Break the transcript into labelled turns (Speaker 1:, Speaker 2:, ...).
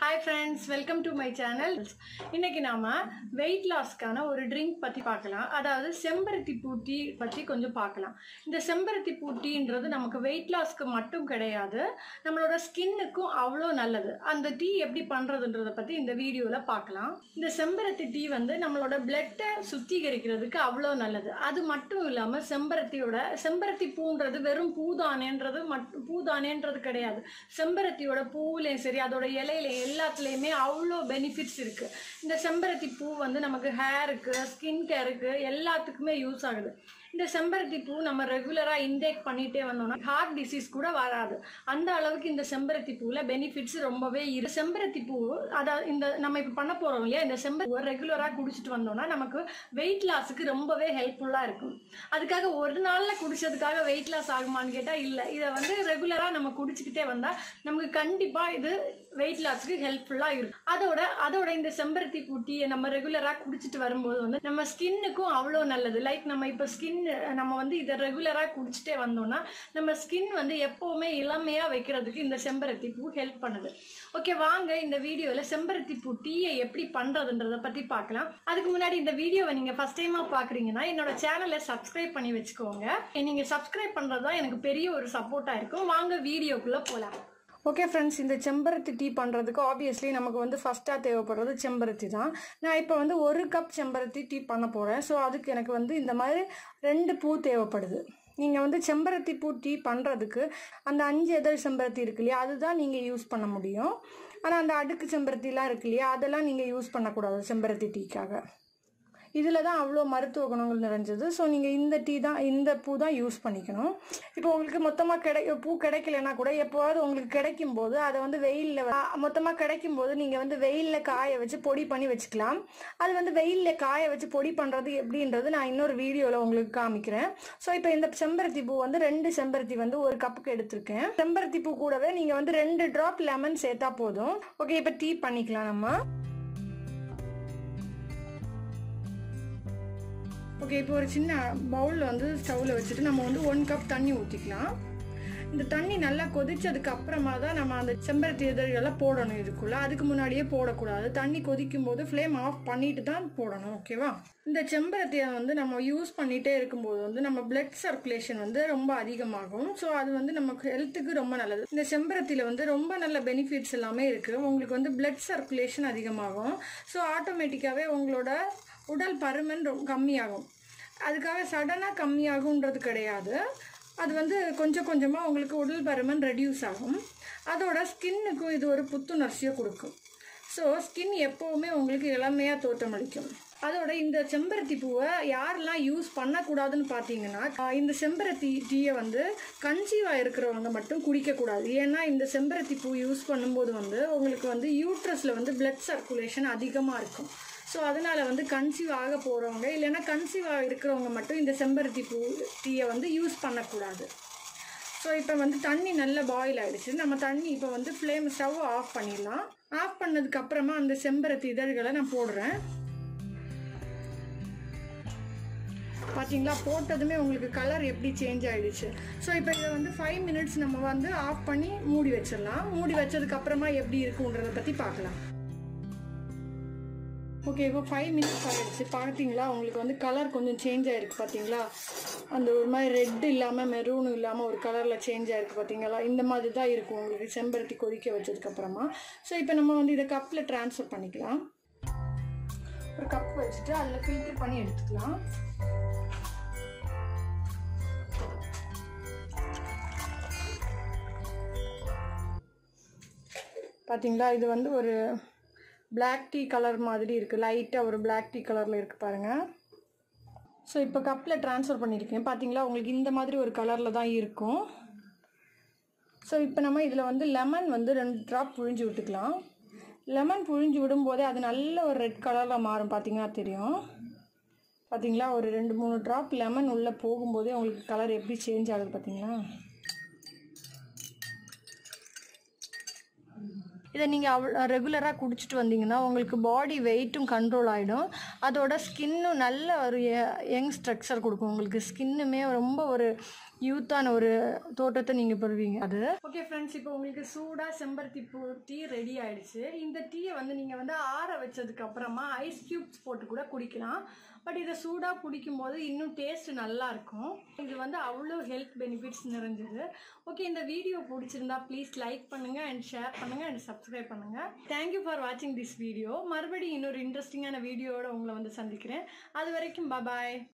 Speaker 1: hi friends welcome to my channel இன்னைக்கு நாம wait லாஸ்க்கான ஒரு ட்ரிங்க் பற்றி பார்க்கலாம் அதாவது செம்பருத்தி பூ டீ பற்றி கொஞ்சம் பார்க்கலாம் இந்த செம்பருத்தி பூ டீன்றது நமக்கு வெயிட் லாஸ்க்கு மட்டும் கிடையாது நம்மளோட ஸ்கின்னுக்கும் அவ்வளோ நல்லது அந்த டீ எப்படி பண்ணுறதுன்றதை பற்றி இந்த வீடியோவில் பார்க்கலாம் இந்த செம்பருத்தி டீ வந்து நம்மளோட பிளட்டை சுத்திகரிக்கிறதுக்கு அவ்வளோ நல்லது அது மட்டும் இல்லாமல் செம்பருத்தியோட செம்பருத்தி பூன்றது வெறும் பூதானேன்றது மட்டும் பூதானேன்றது கிடையாது செம்பருத்தியோட பூவுலையும் சரி அதோட இலையில எல்லாத்துலேயுமே அவ்வளோ பெனிஃபிட்ஸ் இருக்குது இந்த செம்பருத்தி பூ வந்து நமக்கு ஹேருக்கு ஸ்கின் கேருக்கு எல்லாத்துக்குமே யூஸ் ஆகுது இந்த செம்பருத்தி பூ நம்ம ரெகுலராக இன்டேக் பண்ணிகிட்டே வந்தோம்னா ஹார்ட் டிசீஸ் கூட வராது அந்த அளவுக்கு இந்த செம்பருத்தி பூவில் பெனிஃபிட்ஸ் ரொம்பவே இரு செம்பருத்தி பூ அதாவது இந்த நம்ம இப்போ பண்ண போகிறோம் இல்லையா இந்த செம்பருத்தி ரெகுலராக குடிச்சிட்டு வந்தோம்னா நமக்கு வெயிட் லாஸுக்கு ரொம்பவே ஹெல்ப்ஃபுல்லாக இருக்கும் அதுக்காக ஒரு நாளில் குடிச்சதுக்காக வெயிட் லாஸ் ஆகுமான்னு கேட்டால் இல்லை இதை வந்து ரெகுலராக நம்ம குடிச்சிக்கிட்டே வந்தால் நமக்கு கண்டிப்பாக இது வெயிட் லாஸ்க்கு ஹெல்ப்ஃபுல்லாக இருக்கும் அதோட அதோட இந்த செம்பருத்தி பூ டீயை நம்ம ரெகுலராக குடிச்சிட்டு வரும்போது வந்து நம்ம ஸ்கின்னுக்கும் அவ்வளோ நல்லது லைக் நம்ம இப்போ ஸ்கின் நம்ம வந்து இதை ரெகுலராக குடிச்சிட்டே வந்தோம்னா நம்ம ஸ்கின் வந்து எப்போவுமே இளமையாக வைக்கிறதுக்கு இந்த செம்பருத்தி பூ ஹெல்ப் பண்ணுது ஓகே வாங்க இந்த வீடியோவில் செம்பருத்தி பூ டீயை எப்படி பண்ணுறதுன்றதை பற்றி பார்க்கலாம் அதுக்கு முன்னாடி இந்த வீடியோவை நீங்கள் ஃபஸ்ட் டைமாக பார்க்குறீங்கன்னா என்னோட சேனலை சப்ஸ்கிரைப் பண்ணி வச்சுக்கோங்க நீங்கள் சப்ஸ்கிரைப் பண்ணுறது தான் எனக்கு பெரிய ஒரு சப்போர்ட்டாக இருக்கும் வாங்க வீடியோக்குள்ளே போகலாம் ஓகே ஃப்ரெண்ட்ஸ் இந்த செம்பருத்தி டீ பண்ணுறதுக்கு ஆப்வியஸ்லி நமக்கு வந்து ஃபஸ்ட்டாக தேவைப்படுறது செம்பருத்தி தான் நான் இப்போ வந்து ஒரு கப் செம்பருத்தி டீ பண்ண போகிறேன் ஸோ அதுக்கு எனக்கு வந்து இந்த மாதிரி ரெண்டு பூ தேவைப்படுது நீங்கள் வந்து செம்பருத்தி பூ டீ பண்ணுறதுக்கு அந்த அஞ்சு எதழ் செம்பருத்தி இருக்கு இல்லையா அதுதான் நீங்கள் யூஸ் பண்ண முடியும் ஆனால் அந்த அடுக்கு செம்பருத்திலாம் இருக்கு இல்லையா அதெல்லாம் நீங்கள் யூஸ் பண்ணக்கூடாது செம்பருத்தி டீக்காக இதில் தான் அவ்வளோ மருத்துவ குணங்கள் நிறைஞ்சது ஸோ நீங்கள் இந்த டீ தான் இந்த பூ தான் யூஸ் பண்ணிக்கணும் இப்போ உங்களுக்கு மொத்தமாக கிடை பூ கிடைக்கலனா கூட எப்போவாவது உங்களுக்கு கிடைக்கும் போது அதை வந்து வெயிலில் மொத்தமாக கிடைக்கும் போது நீங்கள் வந்து வெயிலில் காய வச்சு பொடி பண்ணி வச்சுக்கலாம் அது வந்து வெயிலில் காய வச்சு பொடி பண்ணுறது எப்படின்றது நான் இன்னொரு வீடியோவில் உங்களுக்கு காமிக்கிறேன் ஸோ இப்போ இந்த செம்பருத்தி பூ வந்து ரெண்டு செம்பருத்தி வந்து ஒரு கப்புக்கு எடுத்திருக்கேன் செம்பருத்தி பூ கூடவே நீங்கள் வந்து ரெண்டு ட்ராப் லெமன் சேர்த்தா போதும் ஓகே இப்போ டீ பண்ணிக்கலாம் நம்ம ஓகே இப்போ ஒரு சின்ன பவுலில் வந்து ஸ்டவ்வில் வச்சுட்டு நம்ம வந்து ஒன் கப் தண்ணி ஊற்றிக்கலாம் இந்த தண்ணி நல்லா கொதிச்சதுக்கு அப்புறமா தான் நம்ம அந்த செம்பருத்தி இதழ்கள்லாம் போடணும் இதுக்குள்ளே அதுக்கு முன்னாடியே போடக்கூடாது தண்ணி கொதிக்கும் போது ஃப்ளேம் ஆஃப் பண்ணிட்டு தான் போடணும் ஓகேவா இந்த செம்பருத்தியை வந்து நம்ம யூஸ் பண்ணிகிட்டே இருக்கும்போது வந்து நம்ம பிளட் சர்க்குலேஷன் வந்து ரொம்ப அதிகமாகும் ஸோ அது வந்து நமக்கு ஹெல்த்துக்கு ரொம்ப நல்லது இந்த செம்பருத்தியில் வந்து ரொம்ப நல்ல பெனிஃபிட்ஸ் எல்லாமே இருக்குது உங்களுக்கு வந்து பிளட் சர்க்குலேஷன் அதிகமாகும் ஸோ ஆட்டோமேட்டிக்காகவே உங்களோட உடல் பருமன் ரொம்ப கம்மியாகும் அதுக்காக சடனாக கம்மியாகுன்றது கிடையாது அது வந்து கொஞ்சம் கொஞ்சமாக உங்களுக்கு உடல் பருமன் ரெடியூஸ் ஆகும் அதோட ஸ்கின்னுக்கும் இது ஒரு புத்துணர்ச்சியை கொடுக்கும் ஸோ ஸ்கின் எப்போவுமே உங்களுக்கு இளமையாக தோற்றமளிக்கும் அதோட இந்த செம்பருத்தி பூவை யாரெல்லாம் யூஸ் பண்ணக்கூடாதுன்னு பார்த்தீங்கன்னா இந்த செம்பருத்தி டீயை வந்து கன்சீவாக இருக்கிறவங்க மட்டும் குடிக்கக்கூடாது ஏன்னா இந்த செம்பருத்தி பூ யூஸ் பண்ணும்போது வந்து உங்களுக்கு வந்து யூட்ரஸில் வந்து பிளட் சர்க்குலேஷன் அதிகமாக இருக்கும் ஸோ அதனால் வந்து கன்சீவ் ஆக போகிறவங்க இல்லைன்னா கன்சீவ் ஆக இருக்கிறவங்க மட்டும் இந்த செம்பருத்தி பூ டீயை வந்து யூஸ் பண்ணக்கூடாது ஸோ இப்போ வந்து தண்ணி நல்லா பாயில் ஆகிடுச்சு நம்ம தண்ணி இப்போ வந்து ஃப்ளேம் ஸ்டவ் ஆஃப் பண்ணிடலாம் ஆஃப் பண்ணதுக்கு அப்புறமா அந்த செம்பருத்தி இதழ்களை நான் போடுறேன் பார்த்தீங்களா போட்டதுமே உங்களுக்கு கலர் எப்படி சேஞ்ச் ஆகிடுச்சு ஸோ இப்போ இதை வந்து ஃபைவ் மினிட்ஸ் நம்ம வந்து ஆஃப் பண்ணி மூடி வச்சிடலாம் மூடி வச்சதுக்கு அப்புறமா எப்படி இருக்குன்றதை பற்றி பார்க்கலாம் ஓகே இப்போ ஃபைவ் மினிட்ஸ் ஆகிடுச்சு பார்த்தீங்களா உங்களுக்கு வந்து கலர் கொஞ்சம் சேஞ்ச் ஆகிருக்கு பார்த்தீங்களா அந்த ஒரு மாதிரி ரெட் இல்லாமல் மெரூனும் இல்லாமல் ஒரு கலரில் சேஞ்ச் ஆகிருக்கு பார்த்தீங்களா இந்த மாதிரி தான் இருக்கும் உங்களுக்கு செம்பருத்தி கொதிக்க வச்சதுக்கப்புறமா ஸோ இப்போ நம்ம வந்து இதை கப்பில் ட்ரான்ஸ்ஃபர் பண்ணிக்கலாம் ஒரு கப் வச்சுட்டு அதில் ஃபில்டர் பண்ணி எடுத்துக்கலாம் பார்த்தீங்களா இது வந்து ஒரு பிளாக் டீ கலர் மாதிரி இருக்குது லைட்டாக ஒரு பிளாக் டீ கலரில் இருக்குது பாருங்கள் ஸோ இப்போ கப்பில் ட்ரான்ஸ்ஃபர் பண்ணியிருக்கேன் பார்த்தீங்களா உங்களுக்கு இந்த மாதிரி ஒரு கலரில் தான் இருக்கும் ஸோ இப்போ நம்ம இதில் வந்து லெமன் வந்து ரெண்டு ட்ராப் புழிஞ்சு விட்டுக்கலாம் லெமன் புழிஞ்சு விடும்போதே அது நல்ல ஒரு ரெட் கலரில் மாறும் பார்த்தீங்கன்னா தெரியும் பார்த்தீங்களா ஒரு ரெண்டு மூணு ட்ராப் லெமன் உள்ளே போகும்போதே உங்களுக்கு கலர் எப்படி சேஞ்ச் ஆகுது பார்த்தீங்களா இதை நீங்கள் அவ்வளோ ரெகுலராக குடிச்சிட்டு வந்தீங்கன்னா உங்களுக்கு பாடி வெயிட்டும் கண்ட்ரோல் ஆகிடும் அதோட ஸ்கின்னும் நல்ல ஒரு யங் ஸ்ட்ரக்சர் கொடுக்கும் உங்களுக்கு ஸ்கின்னுமே ரொம்ப ஒரு யூத்தான ஒரு தோட்டத்தை நீங்கள் பெறுவீங்க அது ஓகே ஃப்ரெண்ட்ஸ் இப்போ உங்களுக்கு சூடாக செம்பருத்தி பூ டீ ரெடி ஆயிடுச்சு இந்த டீயை வந்து நீங்கள் வந்து ஆற வச்சதுக்கு அப்புறமா ஐஸ் க்யூப்ஸ் போட்டு கூட குடிக்கலாம் பட் இதை சூடாக குடிக்கும் போது இன்னும் டேஸ்ட் நல்லா இருக்கும் இது வந்து அவ்வளோ ஹெல்த் பெனிஃபிட்ஸ் நிறைஞ்சது ஓகே இந்த வீடியோ பிடிச்சிருந்தா ப்ளீஸ் லைக் பண்ணுங்கள் அண்ட் ஷேர் பண்ணுங்கள் அண்ட் சப்ஸ்கிரைப் பண்ணுங்கள் தேங்க்யூ ஃபார் வாட்சிங் திஸ் வீடியோ மறுபடியும் இன்னொரு இன்ட்ரெஸ்டிங்கான வீடியோவோட உங்களை வந்து சந்திக்கிறேன் அது வரைக்கும் பாய்